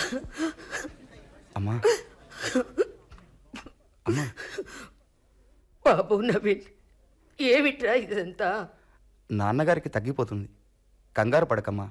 అమ్మా అమ్మా బాబు నవీన్ ఏమిట్రా ఇదంతా నాన్నగారికి తగ్గిపోతుంది కంగారు పడకమ్మా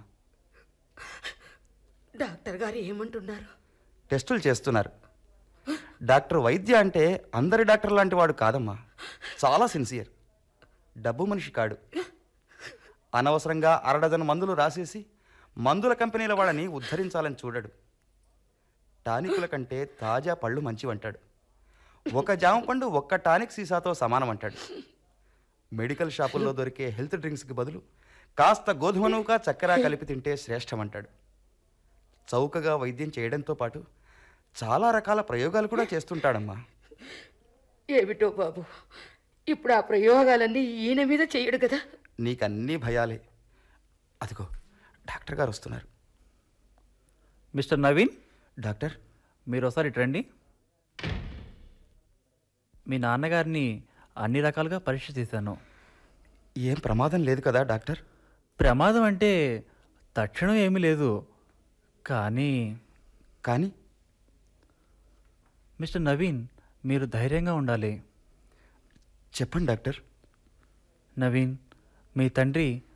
డాక్టర్ గారు ఏమంటున్నారు టెస్టులు చేస్తున్నారు డాక్టర్ వైద్య అంటే అందరి డాక్టర్ లాంటి వాడు కాదమ్మా చాలా సిన్సియర్ డబ్బు మనిషి కాడు అనవసరంగా అరడజన్ మందులు రాసేసి మందుల కంపెనీల వాళ్ళని ఉద్ధరించాలని చూడడు టానికుల కంటే తాజా పళ్ళు మంచివంటాడు ఒక జామ పండు ఒక్క టానిక్ సీసాతో సమానం అంటాడు మెడికల్ షాపుల్లో దొరికే హెల్త్ డ్రింక్స్కి బదులు కాస్త గోధుమ నూక చక్కెర కలిపి తింటే శ్రేష్టమంటాడు చౌకగా వైద్యం చేయడంతో పాటు చాలా రకాల ప్రయోగాలు కూడా చేస్తుంటాడమ్మా ఏమిటో బాబు ఇప్పుడు ఆ ప్రయోగాలన్నీ ఈయన మీద చేయడు కదా నీకన్నీ భయాలే అదిగో డాక్టర్ గారు వస్తున్నారు మిస్టర్ నవీన్ డాక్టర్ మీరు ఒకసారి ఇటు రండి మీ నాన్నగారిని అన్ని రకాలుగా పరీక్ష చేశాను ఏం ప్రమాదం లేదు కదా డాక్టర్ ప్రమాదం అంటే తక్షణం ఏమీ లేదు కానీ కానీ మిస్టర్ నవీన్ మీరు ధైర్యంగా ఉండాలి చెప్పండి డాక్టర్ నవీన్ మీ తండ్రి